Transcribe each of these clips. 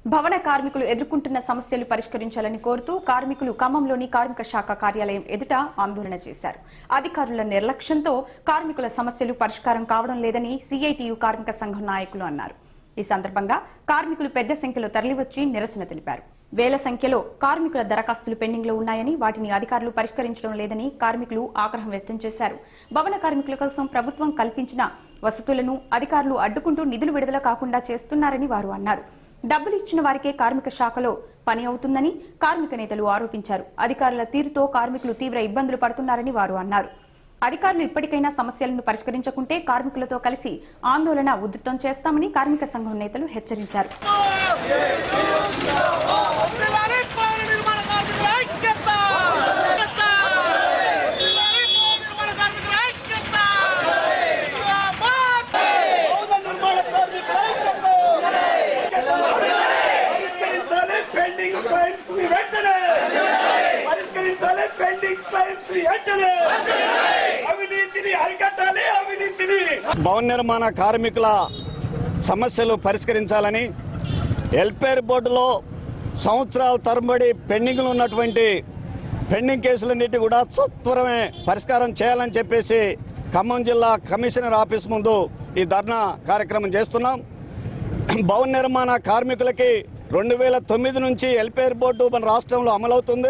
భవన కార్మికులు ఎదుర్కొంటున్న సమస్యలు పరిష్కరించాలని కోరుతూ కార్మికులు ఖమ్మంలోని కార్మిక శాఖ కార్యాలయం ఎదుట ఆందోళన చేశారు అధికారుల నిర్లక్ష్యంతో కార్మికుల సమస్యలు పరిష్కారం కావడం లేదని సిఐటియు కార్మిక సంఘం నాయకులు అన్నారు ఈ సందర్భంగా కార్మికులు పెద్ద సంఖ్యలో తరలివచ్చి నిరసన తెలిపారు వేల సంఖ్యలో కార్మికుల దరఖాస్తులు పెండింగ్ లో ఉన్నాయని వాటిని అధికారులు పరిష్కరించడం లేదని కార్మికులు ఆగ్రహం వ్యక్తం చేశారు భవన కార్మికుల కోసం ప్రభుత్వం కల్పించిన వసతులను అధికారులు అడ్డుకుంటూ నిధులు విడుదల కాకుండా చేస్తున్నారని వారు అన్నారు డబ్బులు ఇచ్చిన వారికే కార్మిక శాఖలో పని అవుతుందని కార్మిక నేతలు ఆరోపించారు అధికారుల తీరుతో కార్మికులు తీవ్ర ఇబ్బందులు పడుతున్నారని వారు అన్నారు అధికారులు ఇప్పటికైనా సమస్యలను పరిష్కరించకుంటే కార్మికులతో కలిసి ఆందోళన ఉధృతం చేస్తామని కార్మిక సంఘం నేతలు హెచ్చరించారు పిల్లాడి పౌర నిర్మాణ కార్మికుల ఐక్యత! ఐక్యత! పిల్లాడి పౌర నిర్మాణ కార్మికుల ఐక్యత! జిందాబాద్! పౌర నిర్మాణ కార్మికుల ఐక్యత! పరిష్కరించాలి పెండింగ్ క్లైమ్స్ ని వెంటనే పరిష్కరించాలి పెండింగ్ క్లైమ్స్ ని వెంటనే అవినీతిని అరికట్టాలి అవినీతిని భవన నిర్మాణ కార్మికుల సమస్యలు పరిష్కరించాలని ఎల్పేర్ బోర్డులో సంవత్సరాల తరబడి పెండింగ్లో ఉన్నటువంటి పెండింగ్ కేసులన్నిటి కూడా సత్వరమే పరిష్కారం చేయాలని చెప్పేసి ఖమ్మం జిల్లా కమిషనర్ ఆఫీస్ ముందు ఈ ధర్నా కార్యక్రమం చేస్తున్నాం భవన నిర్మాణ కార్మికులకి రెండు వేల తొమ్మిది నుంచి ఎల్పేర్ బోర్డు మన రాష్ట్రంలో అమలవుతుంది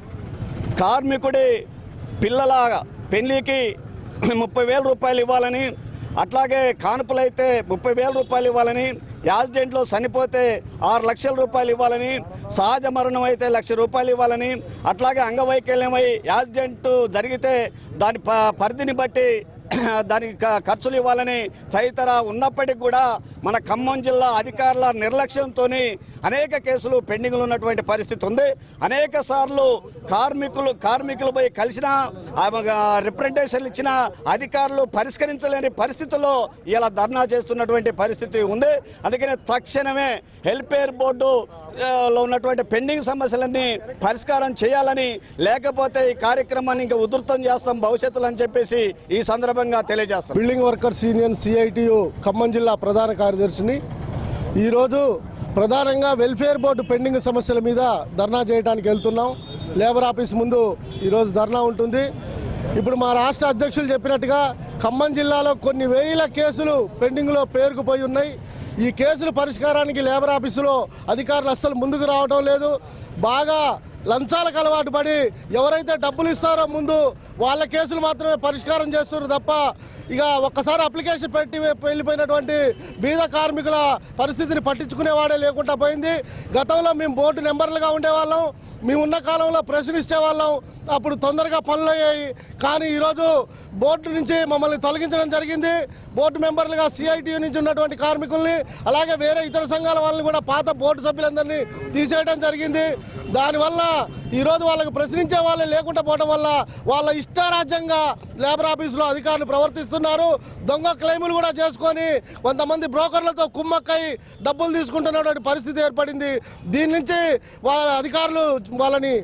కార్మికుడి పిల్లల పెళ్లికి ముప్పై వేల రూపాయలు ఇవ్వాలని అట్లాగే కానుపులైతే ముప్పై వేల రూపాయలు ఇవ్వాలని యాక్సిడెంట్లో చనిపోతే ఆరు లక్షల రూపాయలు ఇవ్వాలని సహజ మరణం అయితే లక్ష రూపాయలు ఇవ్వాలని అట్లాగే అంగవైకల్యమై యాక్సిడెంట్ జరిగితే దాని ప- పరిధిని బట్టి దానికి క- ఖర్చులు ఇవ్వాలని తదితర ఉన్నప్పటికీ కూడా మన ఖమ్మం జిల్లా అధికారుల నిర్లక్ష్యంతో అనేక కేసులు పెండింగ్లో ఉన్నటువంటి పరిస్థితి ఉంది అనేక సార్లు కార్మికులు కార్మికులపై కలిసిన రిప్రజెంటేషన్లు ఇచ్చిన అధికారులు పరిష్కరించలేని పరిస్థితుల్లో ఇలా ధర్నా చేస్తున్నటువంటి పరిస్థితి ఉంది అందుకనే తక్షణమే హెల్పేర్ బోర్డు ఆ, లో ఉన్నటువంటి పెండింగ్ సమస్యలన్నీ పరిష్కారం చేయాలని లేకపోతే ఈ కార్యక్రమాన్ని ఇంకా ఉధృతం చేస్తాం భవిష్యత్తులో అని చెప్పేసి ఈ సందర్భంగా తెలియజేస్తాం building workers union CITU Khammam జిల్లా ప్రధాన కార్యదర్శిని ఈరోజు ప్రధానంగా వెల్ఫేర్ బోర్డు పెండింగ్ సమస్యల మీద ధర్నా చేయడానికి వెళ్తున్నాం లేబర్ ఆఫీస్ ముందు ఈరోజు ధర్నా ఉంటుంది ఇప్పుడు మా రాష్ట్ర అధ్యక్షులు చెప్పినట్టుగా ఖమ్మం జిల్లాలో కొన్ని వేల కేసులు పెండింగ్లో పేరుకుపోయి ఉన్నాయి ఈ కేసుల పరిష్కారానికి లేబర్ ఆఫీసులో అధికారులు అస్సలు ముందుకు రావడం లేదు బాగా లంచాలకు అలవాటు పడి ఎవరైతే డబ్బులు ఇస్తారో ముందు వాళ్ళ కేసులు మాత్రమే పరిష్కారం చేస్తున్నారు తప్ప ఇక ఒక్కసారి అప్లికేషన్ పెట్టి వెళ్ళిపోయినటువంటి బీద కార్మికుల పరిస్థితిని పట్టించుకునేవాడే లేకుండా పోయింది గతంలో మేము బోర్డు నెంబర్లుగా ఉండేవాళ్ళం మేము ఉన్న కాలంలో ప్రశ్నించే వాళ్ళం అప్పుడు తొందరగా పనులు అయ్యాయి కానీ ఈరోజు బోర్డు నుంచి మమ్మల్ని తొలగించడం జరిగింది బోర్డు మెంబర్లుగా సిఐటి నుంచి ఉన్నటువంటి కార్మికుల్ని అలాగే వేరే ఇతర సంఘాల వాళ్ళని కూడా పాత బోర్డు సభ్యులందరినీ తీసేయడం జరిగింది దానివల్ల ఈరోజు వాళ్ళకి ప్రశ్నించే వాళ్ళే లేకుండా పోవడం వల్ల వాళ్ళ ఇష్టారాజ్యంగా లేబర్ ఆఫీసులో అధికారులు ప్రవర్తిస్తున్నారు దొంగ క్లెయిములు కూడా చేసుకొని కొంతమంది బ్రోకర్లతో కుమ్మక్కై డబ్బులు తీసుకుంటున్నటువంటి పరిస్థితి ఏర్పడింది దీని నుంచి వాళ్ళ అధికారులు వాళ్ళని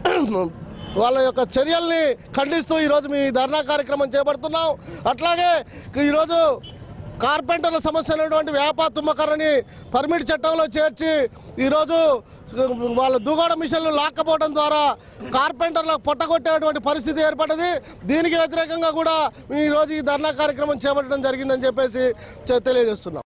వాళ్ళ యొక్క చర్యల్ని ఖండిస్తూ ఈరోజు మీ ధర్నా కార్యక్రమం చేపడుతున్నాం అట్లాగే ఈరోజు కార్పెంటర్ల సమస్య అయినటువంటి వ్యాపార తుమ్మకర్రని పర్మిట్ చట్టంలో చేర్చి ఈరోజు వాళ్ళ దుగోడ మిషన్లు లాక్కపోవడం ద్వారా కార్పెంటర్లకు పొట్టగొట్టేటువంటి పరిస్థితి ఏర్పడ్డది దీనికి వ్యతిరేకంగా కూడా ఈరోజు ఈ ధర్నా కార్యక్రమం చేపట్టడం జరిగిందని చెప్పేసి చె- తెలియజేస్తున్నాం